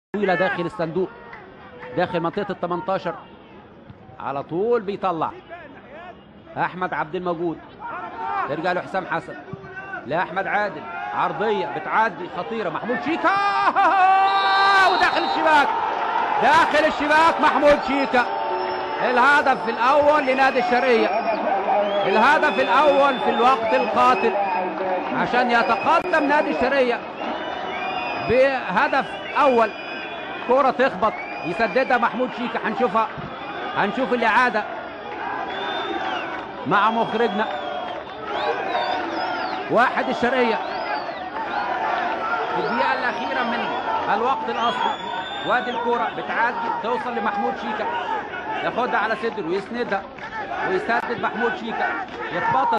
طويله داخل الصندوق داخل منطقه ال 18 على طول بيطلع احمد عبد الموجود ترجع له حسام حسن لاحمد عادل عرضيه بتعدي خطيره محمود شيكا وداخل الشباك داخل الشباك محمود شيكا الهدف الاول لنادي الشرقيه الهدف الاول في الوقت القاتل عشان يتقدم نادي الشرقيه بهدف اول كرة تخبط يسددها محمود شيكا هنشوفها هنشوف الاعاده مع مخرجنا واحد الشرقيه في الدقيقه الاخيره من الوقت الاصلي وادي الكرة بتعدي توصل لمحمود شيكا ياخدها على صدره ويسندها ويسدد محمود شيكا يخبطها